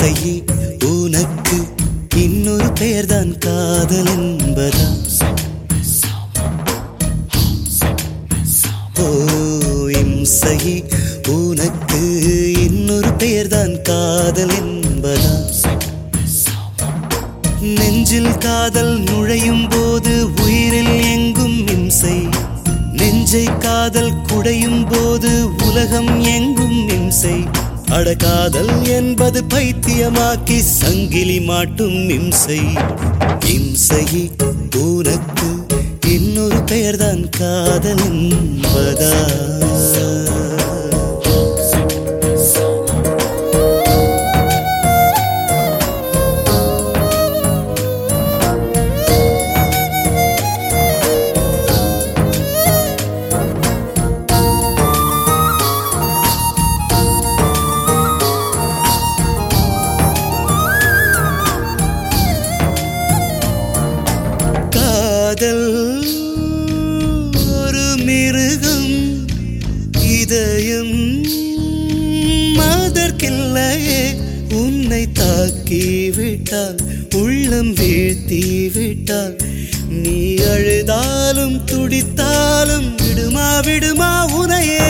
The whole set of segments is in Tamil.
இம்சையே உனக்கு இன்னொரு பெயர்தான் காதல் என்பதா ஓ இம்சையே உனக்கு இன்னொரு பெயர்தான் காதல் என்பதா நெஞ்சில் காதல் நுழையும் போது உயிரில் எங்கும் இம்சை நெஞ்சை காதல் குடையும் போது உலகம் எங்கும் இம்சை அடகாதல் என்பது பைத்தியமாக்கி சங்கிலி மாட்டும் இம்சை இம்சையே உனக்கு இன்னொரு பெயர்தான் காதல் என்பதா காதல் ஒரு மிருகம் இதயம் அதற்கில்லையே உன்னை தாக்கி விட்டால் உள்ளம் வீழ்த்தி விட்டால் நீ அழுதாலும் துடித்தாலும் விடுமா விடுமா உனையே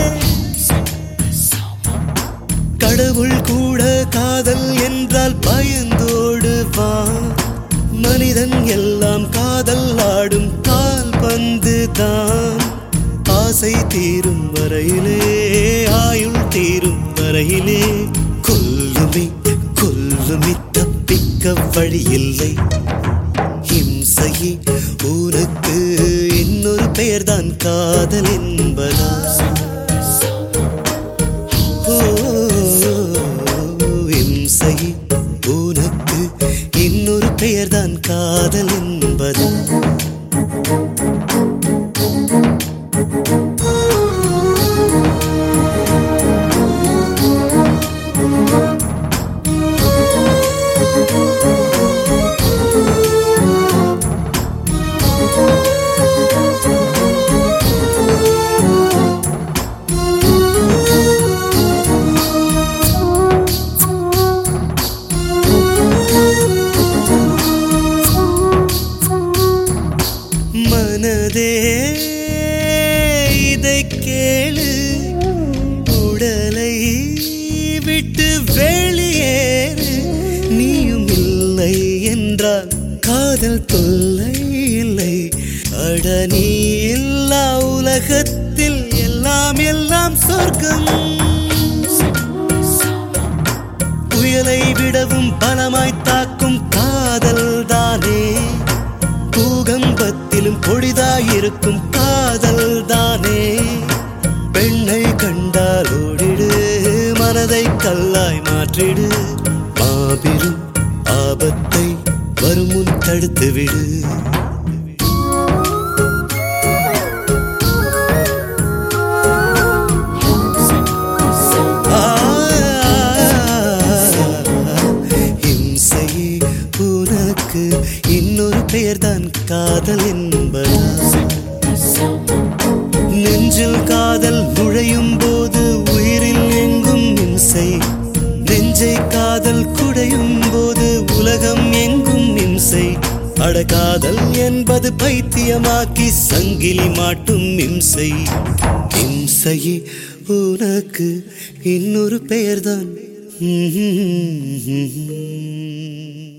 கடவுள் கூட காதல் என்றால் பயந்தோடுவான் மனிதன் எல்லாம் காதல் ஆடும் கால் பந்து தான் ஆசை தீரும் வரையிலே ஆயுள் தீரும் வரையிலே கொல்லுமே கொல்லுமே தப்பிக்க வழியில்லை இம்சையே உனக்கு இன்னொரு பெயர்தான் காதல் என்பதா ஓ, இம்சையே உனக்கு இன்னொரு பெயர்தான் காதல் என்பதா மனதே இதை கேளு உடலை விட்டு வெளியேறு நீயும் இல்லை என்றால் காதல் தொல்லை இல்லை அட நீ இல்லா உலகத்தில் எல்லாம் எல்லாம் சொர்க்கம் புயலை விடவும் பலமாய் தாக்கும் காதல் தானே பூகம்பத்திலும் பொழிதாயிருக்கும் காதல் தானே பெண்ணை கண்டால் ஓடிடு மனதை கல்லாய் மாற்றிடு மாபெரும் ஆபத்தை வரும் முன் தடுத்து விடு ஆ, இம்சையே உனக்கு இன்னொரு பெயர்தான் காதல் என்பதா நெஞ்சில் காதல் நுழையும் போது உயிரில் எங்கும் இம்சை நெஞ்சை காதல் குடையும் போது உலகம் எங்கும் இம்சை அடகாதல் என்பது பைத்தியமாக்கி சங்கிலி மாட்டும் இம்சை இம்சையே உனக்கு இன்னொரு பெயர்தான்